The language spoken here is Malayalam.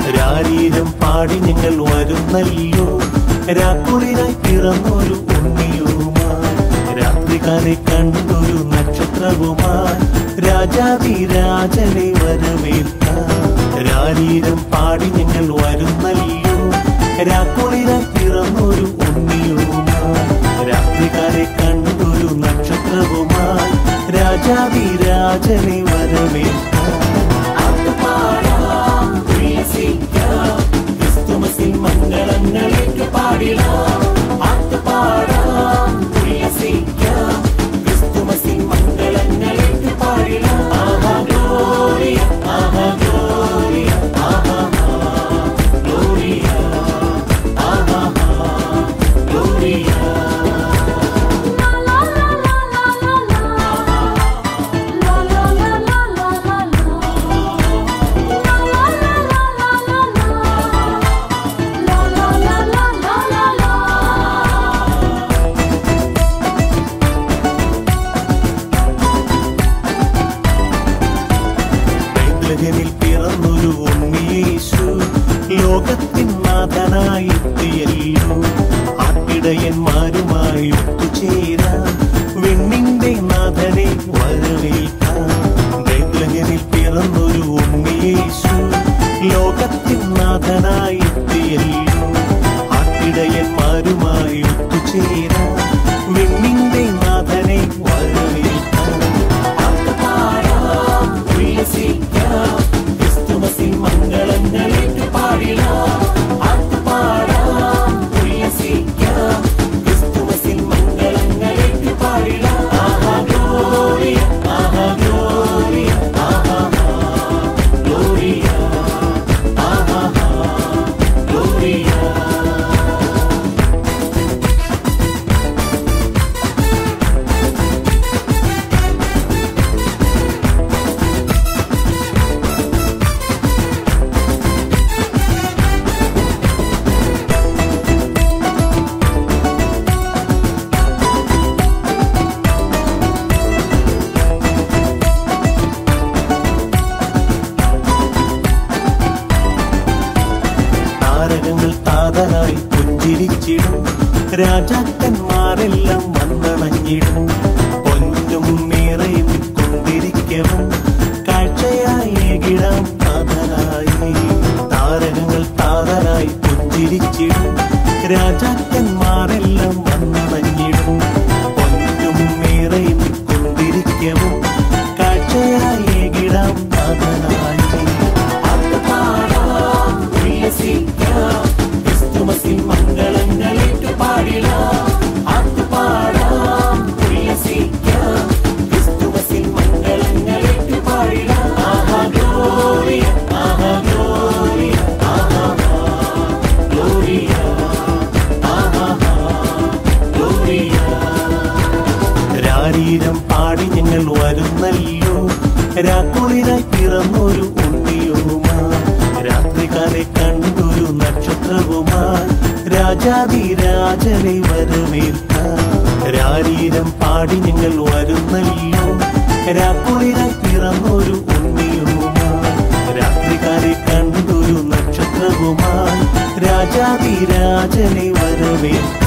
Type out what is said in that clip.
രാരീരം പാടി ഞങ്ങൾ വരുന്നല്ലോ രാക്കുളിരായി പിറന്നൊരു ഉണ്ണിയുമായി രാത്രികാലെ കണ്ടൊരു നക്ഷത്രവുമായി രാജാതിരാജനെ വരവേൽക്കാം രാരീരം പാടി ഞങ്ങൾ വരുന്നല്ലോ രാക്കുളിരായി പിറന്നൊരു ഉണ്ണിയുമായി രാത്രികാലെ കണ്ടൊരു നക്ഷത്രവുമായി രാജാതിരാജനെ വരവേൽക്കാം ആട്ടുപാടാം, ഉല്ലസിക്കാം, ക്രിസ്തുമസിൽ മംഗളങ്ങളേറ്റു പാടിടാം. ആട്ടുപാടാം, ഉല്ലസിക്കാം, ക്രിസ്തുമസിൽ മംഗളങ്ങളേറ്റു പാടിടാം. ആഹാ, ഗ്ലോറിയ, ആഹാ, ഗ്ലോറിയ, ആഹാ, ഗ്ലോറിയ, ആഹാ, ഗ്ലോറിയ. ബൈത്ലഹേമിൽ പിറന്നൊരു ഉണ്ണിയേശു ലോകത്തിൻ നാഥനായി എത്തിയല്ലോ ആട്ടിടയന്മാരുമായി ഒത്തുചേരാൻ വിണ്ണിന്റെ നാഥനെ വരവേൽക്കാം ബൈത്ലഹേമിൽ പിറന്നൊരു ഉണ്ണിയേശു ലോകത്തിൻ നാഥനായി എത്തിയല്ലോ ആട്ടിടയന്മാരുമായി ഒത്തുചേരാൻ വിണ്ണിന്റെ നാഥനെ വരവേൽക്കാം ആട്ടുപാടാം, ഉല്ലസിക്കാം, ക്രിസ്തുമസിൽ മംഗളങ്ങളേറ്റു പാടിടാം. ആട്ടുപാടാം, ഉല്ലസിക്കാം, ക്രിസ്തുമസിൽ മംഗളങ്ങളേറ്റു പാടിടാം. ആഹാ, ഗ്ലോറിയ, ആഹാ, ഗ്ലോറിയ, ആഹാ, ഗ്ലോറിയ, ആഹാ, ഗ്ലോറിയ. താരകങ്ങൾ താതനായി പുഞ്ചിരിച്ചിടും രാജാക്കന്മാരെല്ലാം വന്നണഞ്ഞിടും പൊന്നും നിറയും കൊണ്ടിരിക്കവും കാഴ്ചയായി ഏകിടാം താതനായി താരകങ്ങൾ താതനായി പുഞ്ചിരിച്ചിടും രാജാക്കന്മാരെല്ലാം വന്നണഞ്ഞിടും പൊന്നും നിറയും കൊണ്ടിരിക്കവും കാഴ്ചയായി ഏകിടാം താതനായി ആട്ടുപാടാം, ഉല്ലസിക്കാം, ക്രിസ്തുമസിൽ മംഗളങ്ങളേറ്റു പാടിടാം. ആട്ടുപാടാം, ഉല്ലസിക്കാം, ക്രിസ്തുമസിൽ മംഗളങ്ങളേറ്റു പാടിടാം. ആഹാ, ഗ്ലോറിയ, ആഹാ, ഗ്ലോറിയ, ആഹാ, ഗ്ലോറിയ, ആഹാ, ഗ്ലോറിയ. രാരീരം പാടി ഞങ്ങൾ വരുന്നല്ലോ രാക്കുളിരായി പിറന്നൊരു ഉണ്ണിയുമായി രാത്രികാലെ കണ്ടൊരു നക്ഷത്രവുമായി രാജാതിരാജനെ വരവേൽക്കാം രാരീരം പാടി ഞങ്ങൾ വരുന്നല്ലോ രാക്കുളിരായി പിറന്നൊരു ഉണ്ണിയുമായി രാത്രികാലെ കണ്ടൊരു നക്ഷത്രവുമായി രാജാതിരാജനെ വരവേൽക്കാം